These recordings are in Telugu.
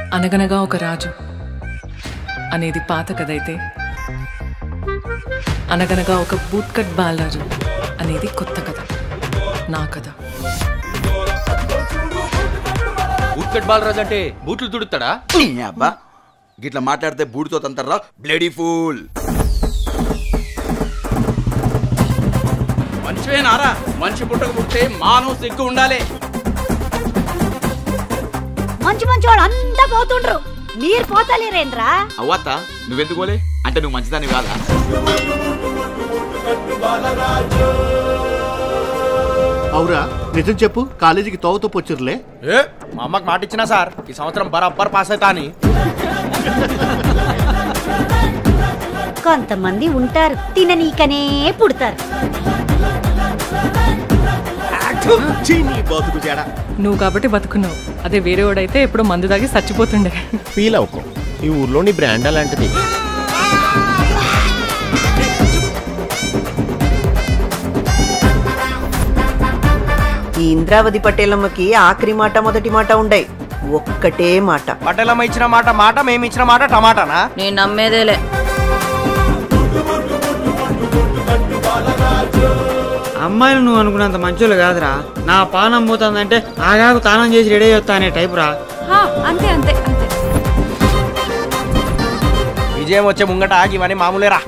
అనగనగా ఒక రాజు అనేది పాత కథ అయితే అనగనగా ఒక బూట్కట్ బాలరాజు అనేది కొత్త కథ నా కథ ఉత్కట్ బాలరాజు అంటే బూట్లు తుడుతాడా నీ అబ్బా గిట్లా మాట్లాడితే బూడితో తంటారా బ్లడీ ఫూల్ మంచివేనారా మనిషి పుట్టక పుట్టే మానవ సిగ్గు ఉండాలి మంచి మంచి వాళ్ళు అంతా పోతుండ్రు మీరు పోతలేరేంద్రా అవ్వత్త నువ్వెందుకు పోలే అంటే నువ్వు మంచిదాన్ని కాదా అవురా నిజం చెప్పు కాలేజీకి తోవతో పొచ్చురులే ఏ మా అమ్మకి మాట ఇచ్చినా సార్ ఈ సంవత్సరం బరాబర్ పాస్ అవుతా అని కొంతమంది ఉంటారు తిననీకనే పుడతారు బతుకు చేడా నువ్వు కాబట్టి బతుకున్నావు అదే వేరే వాడైతే ఎప్పుడో మందు దాగి చచ్చిపోతుండే ఫీల్ అవ్వకు ఈ ఊర్లోని బ్రాండ్ అలాంటిది ఈ ఇంద్రావతి పటేలమ్మకి ఆఖరి మాట మొదటి మాట ఉండయి ఒక్కటే మాట పటేలమ్మ ఇచ్చిన మాట మాట మేము ఇచ్చిన మాట టమాటానా నేను నమ్మేదేలే అమ్మాయిలు నువ్వు అనుకున్నంత మంచోళ్ళు కాదురా నా పానం పోతుందంటే ఆగాకు తానం చేసి రెడీ అవుతా అనే టైప్ రా అంతే అంతే అంతే విజయం వచ్చే ముంగట ఆగి ఇవన్నీ మామూలేరా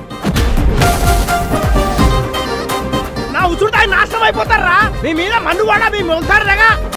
నా ఉసురుతాయి నాశనం అయిపోతారా మీ మీద మందు కూడా మీ ఉంటారు